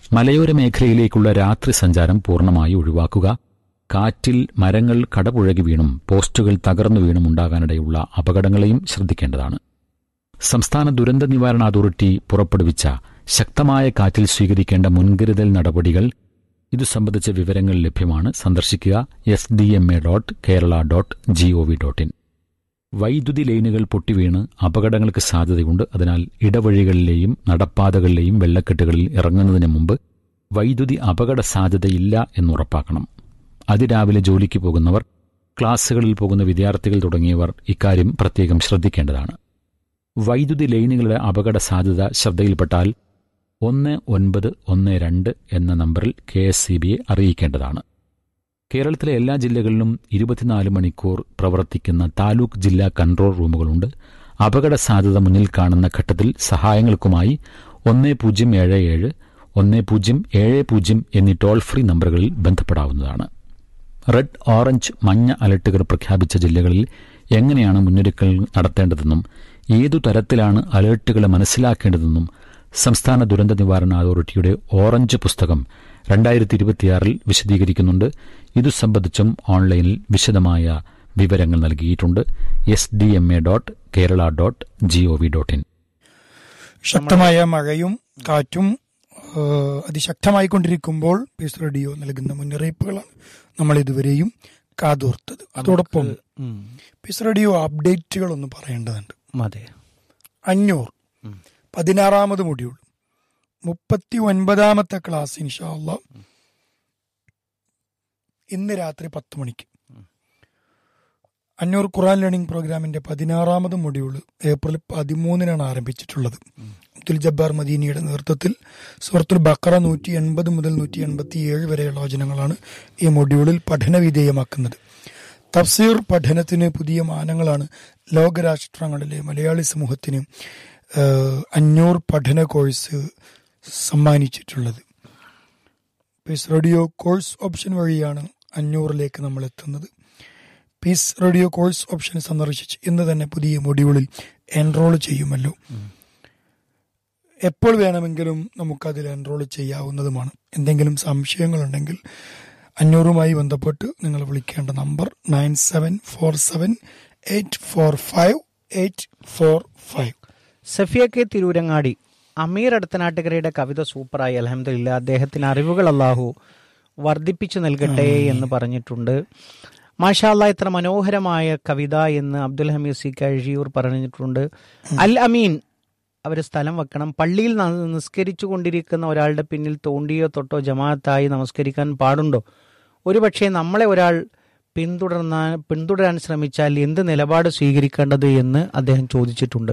മലയോര മേഖലയിലേക്കുള്ള രാത്രി സഞ്ചാരം പൂർണ്ണമായി ഒഴിവാക്കുക കാറ്റിൽ മരങ്ങൾ കടപുഴകി വീണും പോസ്റ്റുകൾ തകർന്നു വീണും ഉണ്ടാകാനിടയുള്ള അപകടങ്ങളെയും ശ്രദ്ധിക്കേണ്ടതാണ് സംസ്ഥാന ദുരന്ത നിവാരണ അതോറിറ്റി പുറപ്പെടുവിച്ച ശക്തമായ കാറ്റിൽ സ്വീകരിക്കേണ്ട മുൻകരുതൽ നടപടികൾ ഇതു സംബന്ധിച്ച വിവരങ്ങൾ ലഭ്യമാണ് സന്ദർശിക്കുക S D M A dot Kerala dot G O V dot in വൈദ്യുതി ലൈനുകൾ പൊട്ടിവീണ് അപകടങ്ങൾക്ക് സാധ്യതയുണ്ട് അതിനാൽ ഇടവഴികളിലെയും നടപ്പാതകളിലെയും വെള്ളക്കെട്ടുകളിൽ ഇറങ്ങുന്നതിന് മുമ്പ് വൈദ്യുതി അപകട സാധ്യതയില്ല എന്നുറപ്പാക്കണം അതിരാവിലെ ജോലിക്ക് പോകുന്നവർ ക്ലാസ്സുകളിൽ പോകുന്ന വിദ്യാർത്ഥികൾ തുടങ്ങിയവർ ഇക്കാര്യം പ്രത്യേകം ശ്രദ്ധിക്കേണ്ടതാണ് വൈദ്യുതി ലൈനുകളുടെ അപകട സാധ്യത ശ്രദ്ധയിൽപ്പെട്ടാൽ ഒന്ന് ഒൻപത് ഒന്ന് രണ്ട് എന്ന നമ്പറിൽ കെ എസ് സി ബിയെ അറിയിക്കേണ്ടതാണ് കേരളത്തിലെ എല്ലാ ജില്ലകളിലും ഇരുപത്തിനാല് മണിക്കൂർ പ്രവർത്തിക്കുന്ന താലൂക്ക് ജില്ലാ കൺട്രോൾ റൂമുകളുണ്ട് അപകട സാധ്യത മുന്നിൽ കാണുന്ന ഘട്ടത്തിൽ സഹായങ്ങൾക്കുമായി ഒന്ന് പൂജ്യം ഏഴ് ഏഴ് ഒന്ന് പൂജ്യം ഏഴ് പൂജ്യം എന്നീ ടോൾ ഫ്രീ നമ്പറുകളിൽ ബന്ധപ്പെടാവുന്നതാണ് റെഡ് ഓറഞ്ച് മഞ്ഞ അലർട്ടുകൾ പ്രഖ്യാപിച്ച ജില്ലകളിൽ എങ്ങനെയാണ് മുന്നൊരുക്കൽ നടത്തേണ്ടതെന്നും ഏതു തരത്തിലാണ് അലർട്ടുകൾ മനസ്സിലാക്കേണ്ടതെന്നും സംസ്ഥാന ദുരന്ത നിവാരണ അതോറിറ്റിയുടെ ഓറഞ്ച് പുസ്തകം രണ്ടായിരത്തി ഇരുപത്തിയാറിൽ വിശദീകരിക്കുന്നുണ്ട് ഇതു സംബന്ധിച്ചും ഓൺലൈനിൽ വിശദമായ വിവരങ്ങൾ നൽകിയിട്ടുണ്ട് S D M A dot Kerala dot G O V dot in ശക്തമായ മഴയും കാറ്റും ആ, അതിശക്തമായിക്കൊണ്ടിരിക്കുമ്പോൾ പീസ് റേഡിയോ നൽകുന്ന മുന്നറിയിപ്പുകളാണ് നമ്മൾ ഇതുവരെയും കാതോർത്തത് അതോടൊപ്പം ഉം. പീസ് റേഡിയോ അപ്ഡേറ്റുകൾ ഒന്ന് പറയേണ്ടതുണ്ട് അതെ അഞ്ഞൂറ് പതിനാറാമത് മൊഡ്യൂൾ മുപ്പത്തി ഒൻപതാമത്തെ ക്ലാസ് ഇൻഷാല്ല ഇന്ന് രാത്രി പത്ത് മണിക്ക് അഞ്ഞൂർ ഖുറാൻ ലേണിംഗ് പ്രോഗ്രാമിന്റെ പതിനാറാമത് മൊഡ്യൂൾ ഏപ്രിൽ പതിമൂന്നിനാണ് ആരംഭിച്ചിട്ടുള്ളത് അബ്ദുൽ ജബ്ബാർ മദീനിയുടെ നേതൃത്വത്തിൽ സുഹൃത്തുൽ ബക്കറ നൂറ്റി എൺപത് മുതൽ നൂറ്റി എൺപത്തി ഏഴ് വരെയുള്ള വചനങ്ങളാണ് ഈ മൊഡ്യൂളിൽ പഠന വിധേയമാക്കുന്നത് തഫ്സീർ പഠനത്തിന് പുതിയ മാനങ്ങളാണ് ലോകരാഷ്ട്രങ്ങളിലെ മലയാളി സമൂഹത്തിന് ഏഹ്, അഞ്ഞൂർ പഠന കോഴ്സ് സമ്മാനിച്ചിട്ടുള്ളത് പീസ് റേഡിയോ കോഴ്സ് ഓപ്ഷൻ വഴിയാണ് അഞ്ഞൂറിലേക്ക് നമ്മൾ എത്തുന്നത് പീസ് റേഡിയോ കോഴ്സ് ഓപ്ഷൻ സന്ദർശിച്ച് ഇന്ന് തന്നെ പുതിയ മൊഡ്യൂളിൽ എൻറോൾ ചെയ്യുമല്ലോ എപ്പോൾ വേണമെങ്കിലും നമുക്കതിൽ എൻറോൾ ചെയ്യാവുന്നതുമാണ് എന്തെങ്കിലും സംശയങ്ങളുണ്ടെങ്കിൽ അഞ്ഞൂറുമായി ബന്ധപ്പെട്ട് നിങ്ങൾ വിളിക്കേണ്ട number nine seven four seven eight four five eight four five Safiya K Tirurangadi Ameer അടുത്തനാട്ടുകരയുടെ കവിത സൂപ്പറായി അലഹമില്ല അദ്ദേഹത്തിന് അറിവുകൾ അള്ളാഹു വർദ്ധിപ്പിച്ചു നൽകട്ടെ എന്ന് പറഞ്ഞിട്ടുണ്ട് മാഷാല്ല ഇത്ര മനോഹരമായ കവിത എന്ന് അബ്ദുൽ ഹമീദ് സി കഴിയൂർ പറഞ്ഞിട്ടുണ്ട് അൽ അമീൻ അവർ സ്ഥലം വെക്കണം പള്ളിയിൽ ന- നിസ്കരിച്ചു കൊണ്ടിരിക്കുന്ന ഒരാളുടെ പിന്നിൽ തോണ്ടിയോ തൊട്ടോ ജമാഅത്തായി നമസ്കരിക്കാൻ പാടുണ്ടോ ഒരുപക്ഷെ നമ്മളെ ഒരാൾ പിന്തുടർന്നാൻ പിന്തുടരാൻ ശ്രമിച്ചാൽ എന്ത് നിലപാട് സ്വീകരിക്കേണ്ടത് എന്ന് അദ്ദേഹം ചോദിച്ചിട്ടുണ്ട്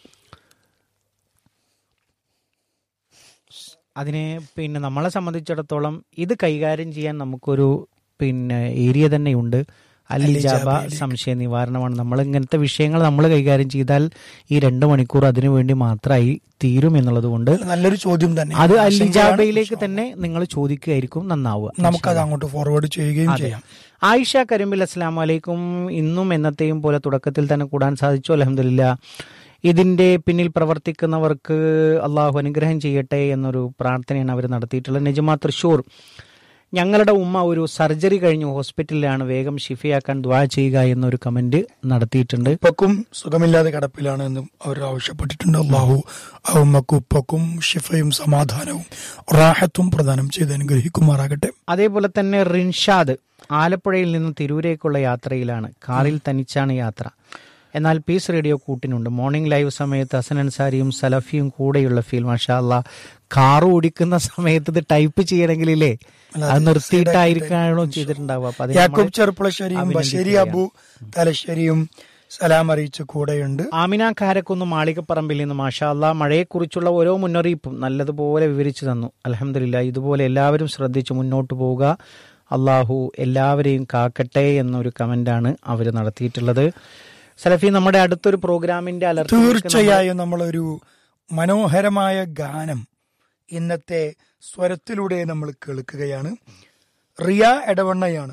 അതിനെ പിന്നെ നമ്മളെ സംബന്ധിച്ചിടത്തോളം ഇത് കൈകാര്യം ചെയ്യാൻ നമുക്കൊരു പിന്നെ ഏരിയ തന്നെയുണ്ട് അല്ലിജാബ സംശയ നിവാരണമാണ് നമ്മൾ ഇങ്ങനത്തെ വിഷയങ്ങൾ നമ്മൾ കൈകാര്യം ചെയ്താൽ ഈ രണ്ട് മണിക്കൂർ അതിനു വേണ്ടി മാത്രമായി തീരും എന്നുള്ളത് കൊണ്ട് നല്ലൊരു ചോദ്യം തന്നെ അത് അല്ലിജാബയിലേക്ക് തന്നെ നിങ്ങൾ ചോദിക്കുകയായിരിക്കും നന്നാവുക നമുക്കത് അങ്ങോട്ട് ഫോർവേഡ് ചെയ്യുകയും ചെയ്യാം ആയിഷ കരിമ്പിൽ അസ്ലാം വലൈക്കും ഇന്നും എന്നത്തെയും പോലെ തുടക്കത്തിൽ തന്നെ കൂടാൻ സാധിച്ചു അലഹമില്ല ഇതിന്റെ പിന്നിൽ പ്രവർത്തിക്കുന്നവർക്ക് അള്ളാഹു അനുഗ്രഹം ചെയ്യട്ടെ എന്നൊരു പ്രാർത്ഥനയാണ് അവർ നടത്തിയിട്ടുള്ളത് നജമ തൃശൂർ ഞങ്ങളുടെ ഉമ്മ ഒരു സർജറി കഴിഞ്ഞ് ഹോസ്പിറ്റലിലാണ് വേഗം ഷിഫയാക്കാൻ ദ്വാ ചെയ്യുക എന്നൊരു കമന്റ് നടത്തിയിട്ടുണ്ട് ഉപ്പക്കും സുഖമില്ലാതെ കിടപ്പിലാണ് എന്നും അവർ ആവശ്യപ്പെട്ടിട്ടുണ്ട് അള്ളാഹു ആ ഉമ്മക്കും ഉപ്പക്കും ഷിഫയും സമാധാനവും റാഹത്തും പ്രദാനം ചെയ്ത് അനുഗ്രഹിക്കുമാറാകട്ടെ അതേപോലെ തന്നെ റിൻഷാദ് ആലപ്പുഴയിൽ നിന്ന് തിരൂരേക്കുള്ള യാത്രയിലാണ് കാറിൽ തനിച്ചാണ് യാത്ര എന്നാൽ പീസ് റേഡിയോ കൂട്ടിനുണ്ട് മോർണിംഗ് ലൈവ് സമയത്ത് ഹസൻ അൻസാരിയും സലഫിയും കൂടെയുള്ള ഫീൽ മാഷാ അല്ലാ കാർ ഓടിക്കുന്ന സമയത്ത് ഇത് ടൈപ്പ് ചെയ്യണമെങ്കിലേ അത് നിർത്തിയിട്ടായിരിക്കാണോ ചെയ്തിട്ടുണ്ടാവുക അപ്പൊ അതിന് യാക്കൂബ് നമ്മള് ചെറുപ്പുളശ്ശേരിയും ബഷീരി അബു തലശ്ശേരിയും സലാം അറിയിച്ച് കൂടെയുണ്ട് ആമിന കാരക്കുന്ന് മാളികപ്പറമ്പിൽ നിന്ന് മാഷാ അല്ലാ മഴയെക്കുറിച്ചുള്ള ഓരോ മുന്നറിയിപ്പും നല്ലതുപോലെ വിവരിച്ചു തന്നു അലഹമില്ല ഇതുപോലെ എല്ലാവരും ശ്രദ്ധിച്ച് മുന്നോട്ട് പോവുക അള്ളാഹു എല്ലാവരെയും കാക്കട്ടെ എന്നൊരു കമന്റാണ് അവർ നടത്തിയിട്ടുള്ളത് സലഫി നമ്മുടെ അടുത്തൊരു പ്രോഗ്രാമിന്റെ അലർട്ട് തീർച്ചയായും നമ്മളൊരു മനോഹരമായ ഗാനം ഇന്നത്തെ സ്വരത്തിലൂടെ നമ്മൾ കേൾക്കുകയാണ് റിയ എടവണ്ണയാണ്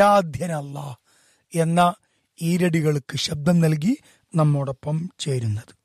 ആരാധ്യനല്ല എന്ന ഈരടികൾക്ക് ശബ്ദം നൽകി നമ്മോടൊപ്പം ചേരുന്നത്